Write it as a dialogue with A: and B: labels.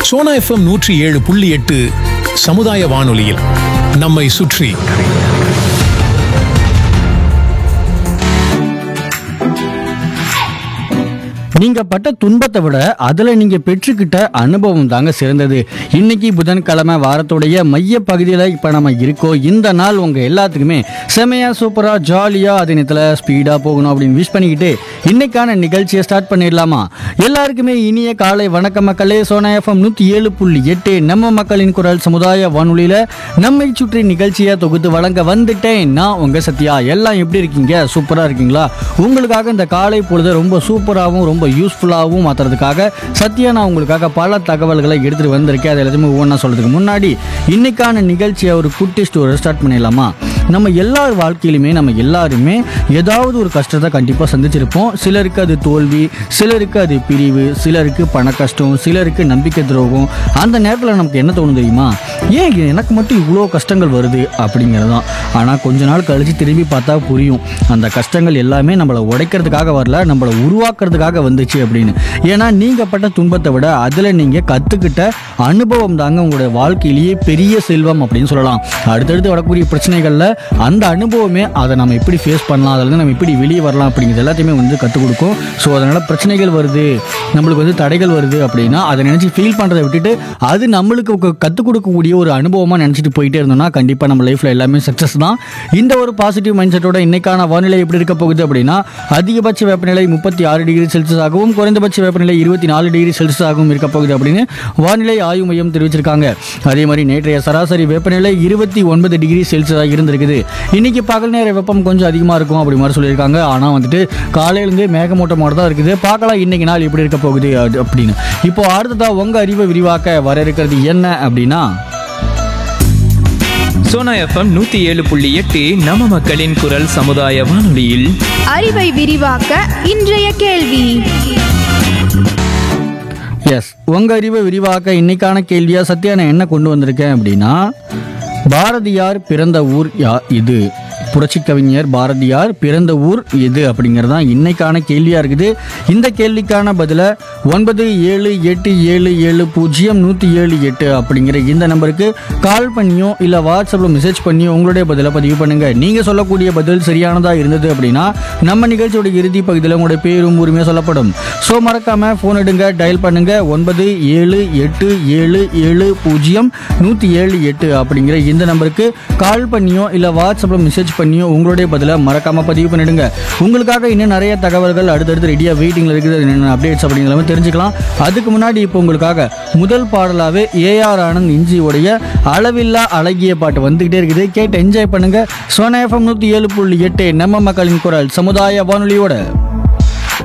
A: Sona FM நூற்றி ஏழு புள்ளி எட்டு சமுதாய வானொலியில் நம்மை சுற்றி
B: நீங்க பட்ட துன்பத்தை விட அதுல நீங்க பெற்றுக்கிட்ட அனுபவம் தாங்க சிறந்தது இன்னைக்கு புதன்கிழமை வாரத்துடைய மைய பகுதியில் இப்ப நம்ம இருக்கோம் இந்த நாள் உங்க எல்லாத்துக்குமே செமையா சூப்பரா ஜாலியா அதே நேரத்தில் ஸ்பீடா போகணும் அப்படின்னு விஷ் பண்ணிக்கிட்டு இன்னைக்கான நிகழ்ச்சியை ஸ்டார்ட் பண்ணிடலாமா எல்லாருக்குமே இனிய காலை வணக்கம் மக்களே சோனா எஃப்எம் நூத்தி ஏழு புள்ளி எட்டு நம்ம மக்களின் குரல் சமுதாய வானொலியில நம்மை சுற்றி நிகழ்ச்சியை தொகுத்து வழங்க வந்துட்டேன் நான் உங்க சத்யா எல்லாம் எப்படி இருக்கீங்க சூப்பரா இருக்கீங்களா உங்களுக்காக இந்த காலை பொழுது ரொம்ப சூப்பராகவும் ரொம்ப யூஸ்ஃபுல்லாகவும் மாற்றுறதுக்காக சத்யா நான் உங்களுக்காக பல தகவல்களை எடுத்துகிட்டு வந்திருக்கேன் அது எல்லாத்தையுமே ஒவ்வொன்றா சொல்கிறதுக்கு முன்னாடி இன்னைக்கான நிகழ்ச்சியை ஒரு குட்டி ஸ்டோரி ஸ்டார்ட் பண்ணிடலாமா நம்ம எல்லார் வாழ்க்கையிலுமே நம்ம எல்லாருமே ஏதாவது ஒரு கஷ்டத்தை கண்டிப்பாக சந்திச்சிருப்போம் சிலருக்கு அது தோல்வி சிலருக்கு அது பிரிவு சிலருக்கு பண கஷ்டம் சிலருக்கு நம்பிக்கை துரோகம் அந்த நேரத்தில் நமக்கு என்ன தோணும் தெரியுமா ஏன் எனக்கு மட்டும் இவ்வளோ கஷ்டங்கள் வருது அப்படிங்கிறது தான் ஆனால் கொஞ்ச நாள் கழித்து திரும்பி பார்த்தா புரியும் அந்த கஷ்டங்கள் எல்லாமே நம்மளை உடைக்கிறதுக்காக வரல நம்மளை உருவாக்குறதுக்காக வந்துச்சு அப்படின்னு ஏன்னா நீங்கள் பட்ட துன்பத்தை விட அதில் நீங்கள் கற்றுக்கிட்ட அனுபவம் தாங்க உங்களுடைய வாழ்க்கையிலேயே பெரிய செல்வம் அப்படின்னு சொல்லலாம் அடுத்தடுத்து வரக்கூடிய பிரச்சனைகளில் அந்த அனுபவமே அதை நம்ம எப்படி ஃபேஸ் பண்ணலாம் அதில் நம்ம எப்படி வெளியே வரலாம் அப்படிங்கிறது எல்லாத்தையுமே வந்து கற்றுக் கொடுக்கும் ஸோ அதனால் பிரச்சனைகள் வருது நம்மளுக்கு வந்து தடைகள் வருது அப்படின்னா அதை நினச்சி ஃபீல் பண்ணுறதை விட்டுட்டு அது நம்மளுக்கு கற்றுக் கொடுக்கக்கூடிய ஒரு அனுபவமாக நினச்சிட்டு போயிட்டே இருந்தோம்னா கண்டிப்பாக நம்ம லைஃப்பில் எல்லாமே சக்ஸஸ் தான் இந்த ஒரு பாசிட்டிவ் மைண்ட் செட்டோட இன்னைக்கான வானிலை எப்படி இருக்க போகுது அப்படின்னா அதிகபட்ச வெப்பநிலை முப்பத்தி ஆறு டிகிரி செல்சியஸ் ஆகவும் குறைந்தபட்ச வெப்பநிலை இருபத்தி நாலு டிகிரி செல்சியஸ் ஆகவும் இருக்க போகுது அப்படின்னு வானிலை ஆய்வு மையம் தெரிவிச்சிருக்காங்க அதே மாதிரி நேற்றைய சராசரி வெப்பநிலை இருபத்தி ஒன்பது டிகிரி செல்சியஸாக இருந்திருக்குது இன்னைக்கு பகல் நேர வெப்பம் கொஞ்சம் அதிகமாக இருக்கும் அப்படி மாதிரி சொல்லியிருக்காங்க ஆனால் வந்துட்டு காலையிலேருந்தே மேகமூட்டமோட தான் இருக்குது பார்க்கலாம் இன்னைக்கு நாள் எப்படி இருக்க போகுது அது- அப்படின்னு இப்போ அடுத்ததா உங்க அறிவை விரிவாக்க வர இருக்கிறது என்ன அப்படின்னா
C: சோனா எஃப்எம் நூத்தி ஏழு புள்ளி எட்டு நம்ம மக்களின் குரல் சமுதாய வானொலியில்
D: அறிவை விரிவாக்க இன்றைய கேள்வி
B: எஸ் உங்க அறிவை விரிவாக்க இன்னைக்கான கேள்வியா சத்யா நான் என்ன கொண்டு வந்திருக்கேன் அப்படின்னா பாரதியார் பிறந்த ஊர் யா இது புரட்சி கவிஞர் பாரதியார் பிறந்த ஊர் எது அப்படிங்கிறது தான் இன்னைக்கான கேள்வியாக இருக்குது இந்த கேள்விக்கான பதிலை ஒன்பது ஏழு எட்டு ஏழு ஏழு பூஜ்ஜியம் நூற்றி ஏழு எட்டு அப்படிங்கிற இந்த நம்பருக்கு கால் பண்ணியோ இல்லை வாட்ஸ்அப்பில் மெசேஜ் பண்ணியோ உங்களுடைய பதிலை பதிவு பண்ணுங்கள் நீங்கள் சொல்லக்கூடிய பதில் சரியானதாக இருந்தது அப்படின்னா நம்ம நிகழ்ச்சியோட இறுதி பகுதியில் உங்களுடைய பேரும் உரிமையாக சொல்லப்படும் ஸோ மறக்காமல் ஃபோன் எடுங்க டயல் பண்ணுங்க ஒன்பது ஏழு எட்டு ஏழு ஏழு பூஜ்ஜியம் நூற்றி ஏழு எட்டு அப்படிங்கிற இந்த நம்பருக்கு கால் பண்ணியோ இல்லை வாட்ஸ்அப்பில் மெசேஜ் பண்ணியோ உங்களுடைய பதிலை மறக்காமல் பதிவு பண்ணிடுங்க உங்களுக்காக இன்னும் நிறைய தகவல்கள் அடுத்தடுத்து ரெடியாக வெயிட்டிங்கில் இருக்குது என்னென்ன அப்டேட்ஸ் அப்படிங்கிறத தெரிஞ்சுக்கலாம் அதுக்கு முன்னாடி இப்போ உங்களுக்காக முதல் பாடலாகவே ஏஆர் ஆனந்த் இஞ்சியோடைய அளவில்லா அழகிய பாட்டு வந்துகிட்டே இருக்குது கேட்டு என்ஜாய் பண்ணுங்க சோனா எஃப்எம் நூற்றி ஏழு புள்ளி எட்டு நம்ம மக்களின் குரல் சமுதாய வானொலியோட